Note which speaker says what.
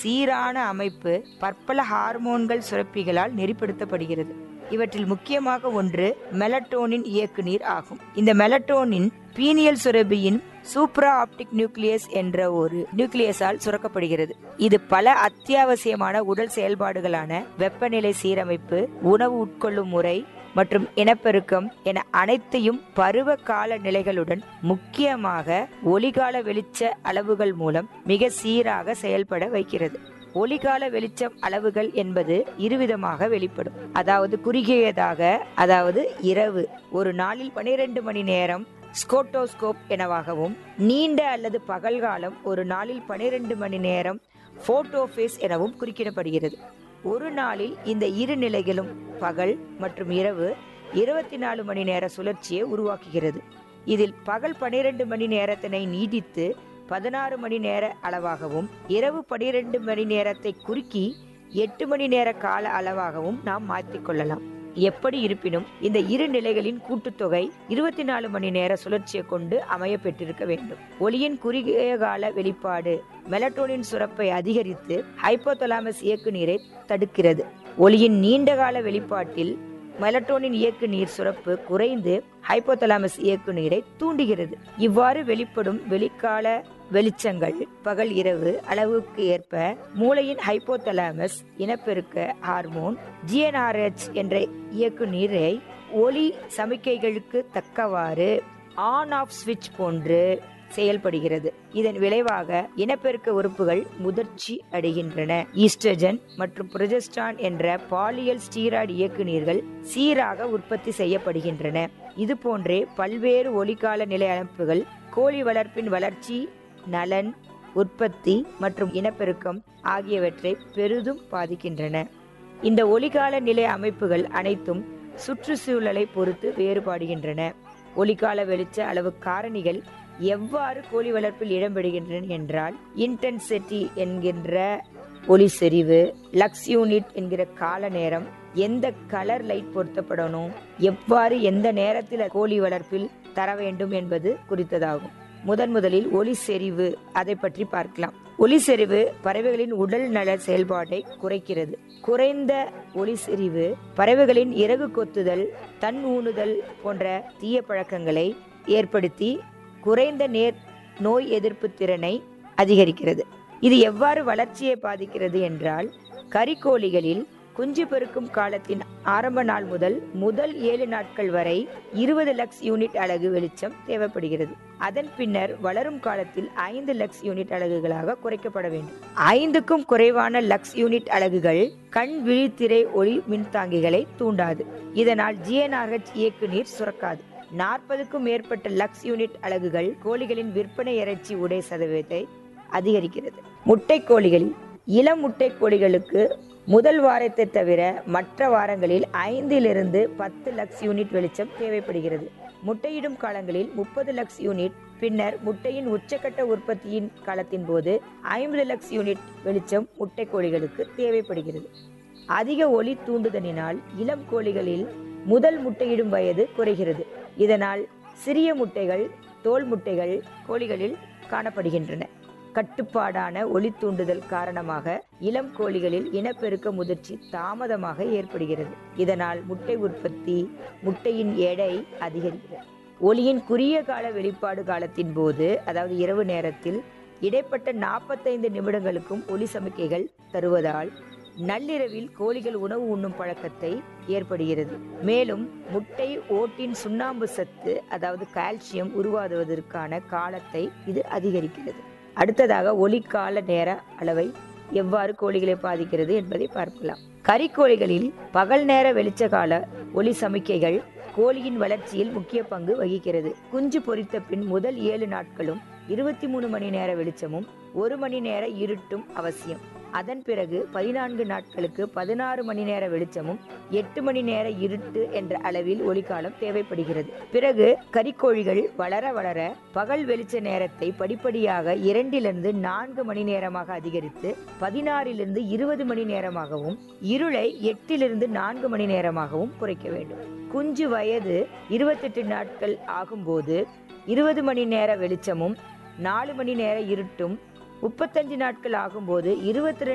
Speaker 1: சீரான அமைப்பு பற்பல ஹார்மோன்கள் சுரப்பிகளால் நெறிப்படுத்தப்படுகிறது இவற்றில் முக்கியமாக ஒன்று மெலட்டோனின் இயக்குநீர் ஆகும் இந்த மெலட்டோனின் பீனியல் சுரபியின் சூப்ரா ஆப்டிக் நியூக்ளியஸ் என்ற ஒரு நியூக்ளியஸால் சுரக்கப்படுகிறது இது பல அத்தியாவசியமான உடல் செயல்பாடுகளான வெப்பநிலை சீரமைப்பு உணவு உட்கொள்ளும் முறை மற்றும் இனப்பெருக்கம் என அனைத்தையும் பருவ கால நிலைகளுடன் முக்கியமாக ஒளிகால வெளிச்ச அளவுகள் மூலம் மிக சீராக செயல்பட வைக்கிறது ஒளிகால வெளிச்சம் அளவுகள் என்பது இருவிதமாக வெளிப்படும் அதாவது குறுகியதாக அதாவது இரவு ஒரு நாளில் பனிரெண்டு மணி நேரம் ஸ்கோட்டோஸ்கோப் எனவாகவும் நீண்ட அல்லது பகல்காலம் ஒரு நாளில் பனிரெண்டு மணி நேரம் போட்டோஃபேஸ் எனவும் குறிப்பிடப்படுகிறது ஒரு நாளில் இந்த இரு நிலைகளும் பகல் மற்றும் இரவு இருபத்தி நாலு மணி நேர சுழற்சியை உருவாக்குகிறது இதில் பகல் பனிரெண்டு மணி நேரத்தினை நீடித்து பதினாறு மணி நேர அளவாகவும் இரவு பனிரெண்டு மணி நேரத்தை குறுக்கி எட்டு மணி நேர கால அளவாகவும் நாம் மாற்றிக்கொள்ளலாம் எப்படி இருப்பினும் இந்த இரு நிலைகளின் கூட்டுத்தொகை இருபத்தி நாலு மணி நேர சுழற்சியை கொண்டு அமைய பெற்றிருக்க வேண்டும் ஒளியின் குறுகிய கால வெளிப்பாடு மெலட்டோனின் சுரப்பை அதிகரித்து ஹைப்போதலாமஸ் இயக்கு நீரை தடுக்கிறது ஒளியின் நீண்டகால வெளிப்பாட்டில் மெலட்டோனின் இயக்கு நீர் சுரப்பு குறைந்து ஹைப்போதலாமஸ் இயக்கு நீரை தூண்டுகிறது இவ்வாறு வெளிப்படும் வெளிக்கால வெளிச்சங்கள் பகல் இரவு அளவுக்கு ஏற்ப மூளையின் ஹைப்போதலாமஸ் இனப்பெருக்க ஹார்மோன் ஜிஎன்ஆர்ஹெச் என்ற இயக்கு நீரை ஒளி சமிக்கைகளுக்கு தக்கவாறு ஆன் ஆஃப் சுவிட்ச் போன்று செயல்படுகிறது இதன் விளைவாக இனப்பெருக்க உறுப்புகள் முதிர்ச்சி அடைகின்றன ஈஸ்ட்ரஜன் மற்றும் புரொஜெஸ்டான் என்ற பாலியல் ஸ்டீராய்டு இயக்குநீர்கள் சீராக உற்பத்தி செய்யப்படுகின்றன இது போன்றே பல்வேறு ஒளிகால நிலை அமைப்புகள் கோழி வளர்ப்பின் வளர்ச்சி நலன் உற்பத்தி மற்றும் இனப்பெருக்கம் ஆகியவற்றை பெரிதும் பாதிக்கின்றன இந்த ஒளிகால நிலை அமைப்புகள் அனைத்தும் சுற்றுச்சூழலை பொறுத்து வேறுபாடுகின்றன ஒளிகால வெளிச்ச அளவு காரணிகள் எவ்வாறு கோழி வளர்ப்பில் இடம்பெறுகின்றன என்றால் இன்டென்சிட்டி என்கின்ற ஒளி செறிவு லக்ஸ் யூனிட் என்கிற கால நேரம் எந்த கலர் லைட் பொருத்தப்படணும் எவ்வாறு எந்த நேரத்தில் கோழி வளர்ப்பில் தர வேண்டும் என்பது குறித்ததாகும் முதன் முதலில் ஒளி செறிவு அதை பற்றி பார்க்கலாம் ஒளி செறிவு பறவைகளின் உடல் நல செயல்பாட்டை குறைக்கிறது குறைந்த ஒளி செறிவு பறவைகளின் இறகு கொத்துதல் தன் ஊனுதல் போன்ற தீய பழக்கங்களை ஏற்படுத்தி குறைந்த நேர் நோய் எதிர்ப்பு திறனை அதிகரிக்கிறது இது எவ்வாறு வளர்ச்சியை பாதிக்கிறது என்றால் கறிக்கோழிகளில் குஞ்சு பெருக்கும் காலத்தின் ஆரம்ப நாள் முதல் முதல் ஏழு நாட்கள் வரை இருபது லக்ஸ் யூனிட் அலகு வெளிச்சம் தேவைப்படுகிறது அதன் பின்னர் வளரும் காலத்தில் ஐந்து லக்ஸ் யூனிட் அலகுகளாக குறைக்கப்பட வேண்டும் ஐந்துக்கும் குறைவான லக்ஸ் யூனிட் அலகுகள் கண் விழித்திரை ஒளி மின்தாங்கிகளை தூண்டாது இதனால் ஜிஎன்ஆர்ஹெச் இயக்கு நீர் சுரக்காது நாற்பதுக்கும் மேற்பட்ட லக்ஸ் யூனிட் அலகுகள் கோழிகளின் விற்பனை இறைச்சி உடை சதவீதத்தை அதிகரிக்கிறது முட்டை கோழிகளில் இளம் முட்டை கோழிகளுக்கு முதல் வாரத்தை தவிர மற்ற வாரங்களில் ஐந்திலிருந்து பத்து லக்ஸ் யூனிட் வெளிச்சம் தேவைப்படுகிறது முட்டையிடும் காலங்களில் முப்பது லக்ஸ் யூனிட் பின்னர் முட்டையின் உச்சக்கட்ட உற்பத்தியின் காலத்தின் போது ஐம்பது லக்ஸ் யூனிட் வெளிச்சம் முட்டை கோழிகளுக்கு தேவைப்படுகிறது அதிக ஒளி தூண்டுதலினால் இளம் கோழிகளில் முதல் முட்டையிடும் வயது குறைகிறது இதனால் சிறிய முட்டைகள் தோல் முட்டைகள் கோழிகளில் காணப்படுகின்றன கட்டுப்பாடான ஒளி தூண்டுதல் காரணமாக இளம் கோழிகளில் இனப்பெருக்க முதிர்ச்சி தாமதமாக ஏற்படுகிறது இதனால் முட்டை உற்பத்தி முட்டையின் எடை அதிகரிக்கிறது ஒளியின் குறுகிய கால வெளிப்பாடு காலத்தின் போது அதாவது இரவு நேரத்தில் இடைப்பட்ட நாற்பத்தைந்து நிமிடங்களுக்கும் ஒளி சமிக்கைகள் தருவதால் நள்ளிரவில் கோழிகள் உணவு உண்ணும் பழக்கத்தை ஏற்படுகிறது மேலும் முட்டை ஓட்டின் சுண்ணாம்பு சத்து அதாவது கால்சியம் உருவாகுவதற்கான காலத்தை இது அதிகரிக்கிறது அடுத்ததாக ஒளிக்கால நேர அளவை எவ்வாறு கோழிகளை பாதிக்கிறது என்பதை பார்க்கலாம் கறிக்கோழிகளில் பகல் நேர வெளிச்ச கால ஒளி சமிக்கைகள் கோழியின் வளர்ச்சியில் முக்கிய பங்கு வகிக்கிறது குஞ்சு பொரித்த பின் முதல் ஏழு நாட்களும் இருபத்தி மூணு மணி நேர வெளிச்சமும் ஒரு மணி நேர இருட்டும் அவசியம் அதன் பிறகு பதினான்கு நாட்களுக்கு பதினாறு மணி நேர வெளிச்சமும் எட்டு மணி நேர இருட்டு என்ற அளவில் ஒளிக்காலம் தேவைப்படுகிறது பிறகு கறிக்கோழிகள் வளர வளர பகல் வெளிச்ச நேரத்தை படிப்படியாக இரண்டிலிருந்து நான்கு மணி நேரமாக அதிகரித்து பதினாறிலிருந்து இருபது மணி நேரமாகவும் இருளை எட்டிலிருந்து நான்கு மணி நேரமாகவும் குறைக்க வேண்டும் குஞ்சு வயது இருபத்தெட்டு நாட்கள் ஆகும்போது இருபது மணி நேர வெளிச்சமும் நாலு மணி நேர இருட்டும் முப்பத்தஞ்சு நாட்கள் ஆகும்போது இருபத்தி